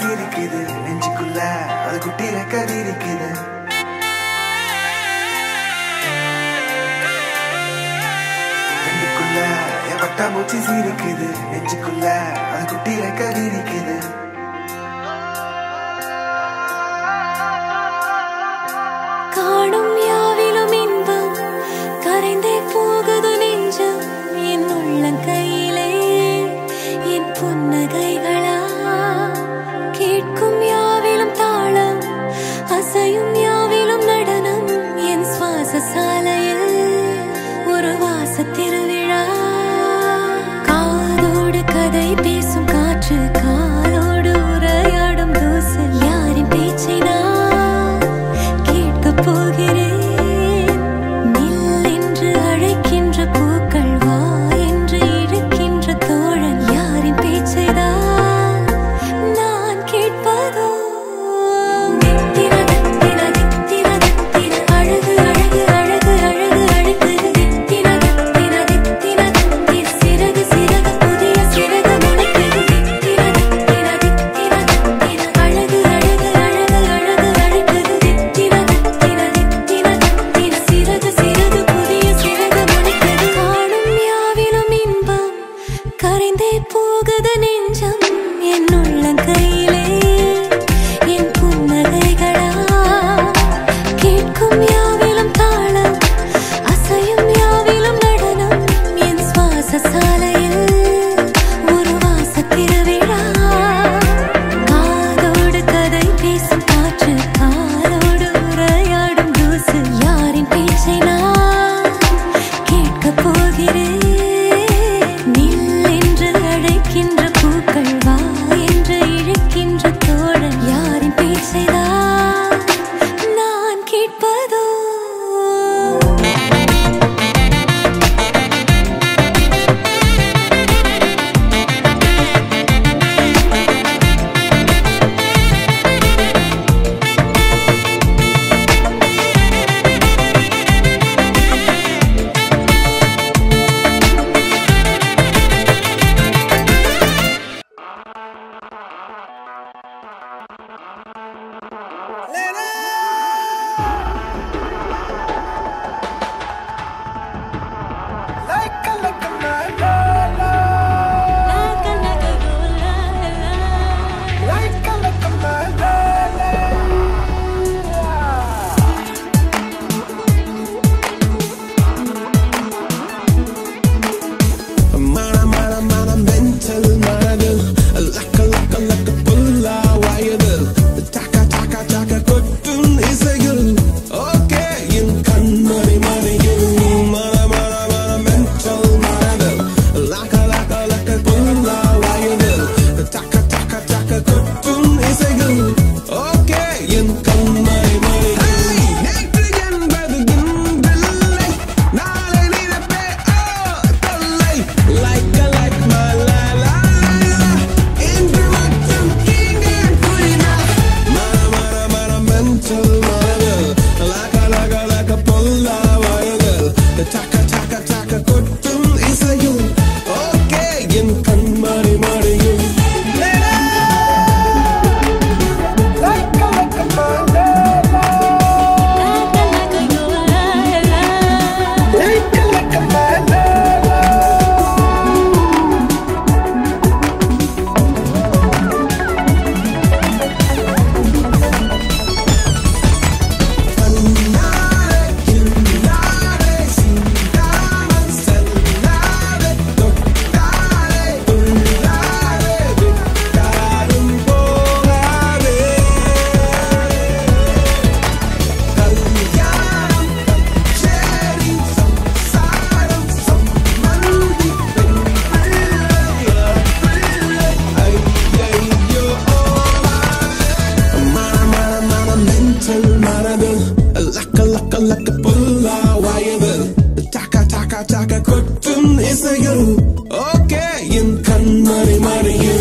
சிரிக்குது நெஞ்சுக்குள்ள அது குட்டி ரெக்க விரிக்குது கண்ணுக்குள்ள என் பட்டாம்பூச்சி சிரிக்குது நெஞ்சுக்குள்ள அது குட்டி ரெக்க விரிக்குது காணும் யாவிலும் இன்பம் கரைந்தே போகுது நெஞ்சம் என் உள்ளங்கையிலே என் புன்னகைகளா கேட்கும் யாவிலும் தாளம் அசையும் யாவிலும் நடனம் என் சுவாச சாலையில் ஒரு வாச திருவிழா காதோடு கதை பேசும் காற்று காலோடு உரையாடும் தூசு யாரின் பேச்சை நான் கேட்கப் போகிறேன் நில் என்று அழைக்கின்ற பூக்கள் வா என்று இழுக்கின்ற தோழன் யாரின் பேச்சைதான் நான் கேட்பதோ தித்திர தித்திர தித்திர தித்திர அழகு அழகு அழகு அழகு அழகு தித்திர தித்திர தித்திர தித்திர சிறகு சிறகு புதிய சிறகு முளைக்குது தித்திர தித்திர தித்திர தித்திர அழகு அழகு அழகு அழகு அழகுது தித்திர தித்திர தித்திர தித்திர சிறகு சிறகு புதிய சிறகு முளைக்குது காணும் யாவிலும் இன்பம் கரைந்தே போகுது நெஞ்சம் என் உள்ளங்கையிலே என் புன்னகைகளா கேட்கும் யாவிலும் தாளம் அசையும் யாவிலும் நடனம் என் சுவாச சாலையில் ஒரு வாச திருவிழா காதோடு கதை பேசும் காற்று காலோடு உரையாடும் தூசு யாரின் பேச்சை நான் கேட்கப் போகிறேன் நில் என்று அழைக்கின்ற பூக்கள் வா என்று இழுக்கின்ற தோழன் யாரின் பேச்சைதான் நான் கேட்பதோ Mana, mana, mana, mental மனதில் லக்க லக்க லக்க புல்லா வயதில் டக்க டக்க டக்க கொட்டும் இசையில் ஓகே என் கண்மணி மணியில் மன மன மன mental மனதில் லக்க லக்க லக்க புல்லா வயதில் டக்க டக்க டக்க கொட்டும் இசையில் ஓகே என் கண்மணி மணியில் நேற்று என்பது இன்றில்லை நாளை நினைப்பே ஓ தொல்லை like a like my la la la இன்று மட்டும் இங்கே புரினா மன மன மன mental மனதில் like a like a like a பொல்லா வயதில் டக்க டக்க டக்க கொட்டும் இசையும் ஓகே என் கண்மணி மணியும் கண்ணாலே கில்லாலே சிந்தாமல் செல்லாலே தொட்டாலே துள்ளாலே விட்டாலும் போகாதே கல்யாணம் கச்சேரி சம்சாரம் சம்மந்தி பெண் பிள்ளை பிள்ளை ஐயையோ மன மன மன mental மனதில் லக்க லக்க லக்க புல்லா வயதில் டக்க டக்க டக்க கொட்டும் இசையில் ஓகே என் கண்மணி மணியில்